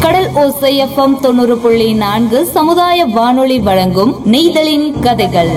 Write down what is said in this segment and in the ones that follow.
கடல் ஓசை எஃப்எம் தொண்ணூறு புள்ளி நான்கு சமுதாய வானொலி வழங்கும் நெய்தலின் கதைகள்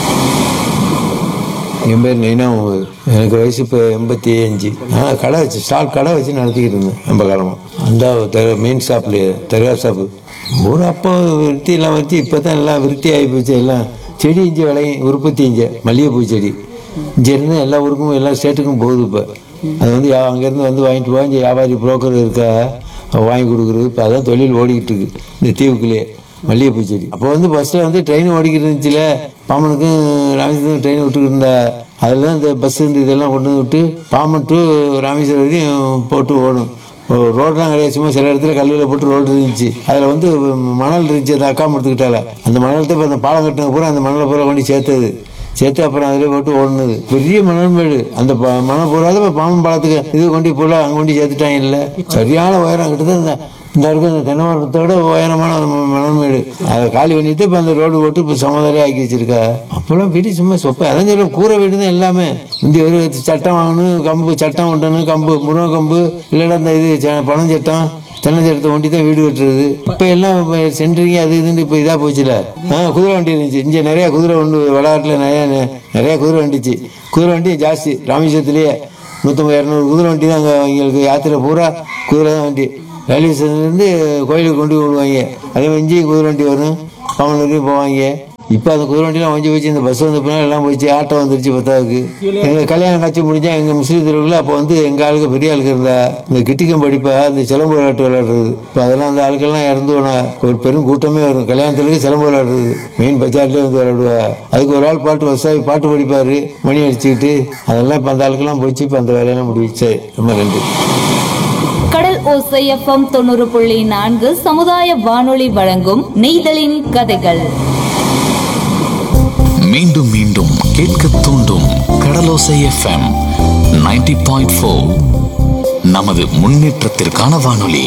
என் பேர் நைனா முகமது எனக்கு வயசு இப்போ எண்பத்தி அஞ்சு நான் கடை வச்சு ஸ்டால் கடை வச்சு நடத்திக்கிட்டு இருந்தேன் ரொம்ப காலமாக அந்த தெரு மெயின் ஷாப்லேயே தெருவா ஷாப்பு ஒரு அப்போ விருத்தி எல்லாம் வச்சு இப்போ தான் எல்லாம் விருத்தி ஆகி போச்சு எல்லாம் செடி இஞ்சி விளையும் உற்பத்தி இஞ்ச மல்லிகைப்பூ செடி இங்கே இருந்து எல்லா ஊருக்கும் எல்லா ஸ்டேட்டுக்கும் போகுது இப்போ அது வந்து யா- அங்கேருந்து வந்து வாங்கிட்டு போய் இங்கே வியாபாரி புரோக்கர் இருக்கா அவ வாங்கி கொடுக்குறது இப்போ அதான் தொழில் ஓடிக்கிட்டு இருக்கு இந்த தீவுக்குள்ளேயே மல்லிகைப்பூ செடி அப்போ வந்து பஸ்ஸில் வந்து ட்ரெயின் ஓடிக்கிட்டு இருந்துச்சுல பாமனுக்கும் ராமேஸ்வரம் ட்ரெயின் விட்டுக்கிட்டு இருந்தா அதில் தான் இந்த பஸ் இந்த இதெல்லாம் கொண்டு வந்து விட்டு பாமன் டு ராமேஸ்வரம் வரையும் போட்டு ஓடும் ரோடெலாம் கிடையாது சும்மா சில இடத்துல கல்லில் போட்டு ரோடு இருந்துச்சு அதில் வந்து மணல் இருந்துச்சு அந்த அக்கா எடுத்துக்கிட்டால அந்த மணல் இப்போ அந்த பாலம் கட்டின பூரா அந்த மணலை பூரா கொண்டு சேர்த்தது சேர்த்து அப்புறம் அதில் போட்டு ஓடுனது பெரிய மணல் மேடு அந்த ப- மணல் பூரா இப்போ பாம்பன் பாலத்துக்கு இது கொண்டு போல அங்கே கொண்டு சேர்த்துட்டாங்க இல்லை சரியான உயரம் கிட்டத்தட்ட இந்த இந்த இருக்க இந்த தென்னை மரத்தோட உயரமான ஒரு ம- மணல் மேடு அதை காலி பண்ணிட்டு இப்போ அந்த ரோடு போட்டு இப்போ சமதரையாக ஆக்கி வச்சிருக்கா அப்போல்லாம் வீடு சும்மா சொப்ப அதான் சொல்ல கூரை வீடு தான் எல்லாமே இந்த ஒரு சட்டம் வாங்கணும் கம்பு சட்டம் ஒட்டணும் கம்பு முருங்கை கம்பு இல்லைன்னா இந்த இது ச- பனம் சட்டம் தென்னஞ்சட்டத்தை ஒண்டி தான் வீடு கட்டுறது இப்போ எல்லாம் சென்ட்ரிங்க அது இதுன்னு இப்போ இதாக போச்சுல ஆ குதிரை வண்டி இருந்துச்சு இங்கே நிறைய குதிரை வண்டி விளையாட்டில் நிறைய நிறைய குதிரை வண்டிச்சு குதிரை வண்டி ஜாஸ்தி ராமேஸ்வரத்துலேயே நூற்றம்பது இரநூறு குதிரை வண்டி தான் அங்கே எங்களுக்கு யாத்திரை பூரா குதிரை தான் வண்டி ரயில்வே ஸ்டேஷன்லேருந்து கோயிலுக்கு கொண்டு போய் விடுவாங்க அதே மாதிரி இங்கேயும் குதிரை வண்டி வரும் பவன் வரைக்கும் போவாங்க இப்போ அந்த குதிரை வண்டிலாம் வஞ்சி போச்சு இந்த பஸ் வந்த பின்னாடி எல்லாம் போச்சு ஆட்டோ வந்துருச்சு பத்தாவுக்கு எங்கள் கல்யாணம் காட்சி முடிஞ்சா எங்கள் முஸ்லீம் தெருவில் அப்போ வந்து எங்கள் ஆளுக்கு பெரிய ஆளுக்கு இருந்தா இந்த கிட்டிக்கம் படிப்பா இந்த சிலம்பு விளையாட்டு விளையாடுறது இப்போ அதெல்லாம் அந்த ஆளுக்கெல்லாம் இறந்து போனா ஒரு பெரும் கூட்டமே வரும் கல்யாணத்துக்கு சிலம்பு விளையாடுறது மெயின் பஜார்லேயே வந்து விளையாடுவா அதுக்கு ஒரு ஆள் பாட்டு வசாவி பாட்டு படிப்பாரு மணி அடிச்சுக்கிட்டு அதெல்லாம் இப்போ அந்த ஆளுக்கெல்லாம் போச்சு இப்போ அந்த வேலையெல்லாம் முடிச்சு ரொம்ப நன்றி கடல் ஓசை எஃப்எம் தொண்ணூறு புள்ளி நான்கு சமுதாய வானொலி வழங்கும் நெய்தலின் கதைகள் மீண்டும் மீண்டும் கேட்க தூண்டும் கடலோசை எஃப்எம் 90.4 பாயிண்ட் நமது முன்னேற்றத்திற்கான வானொலி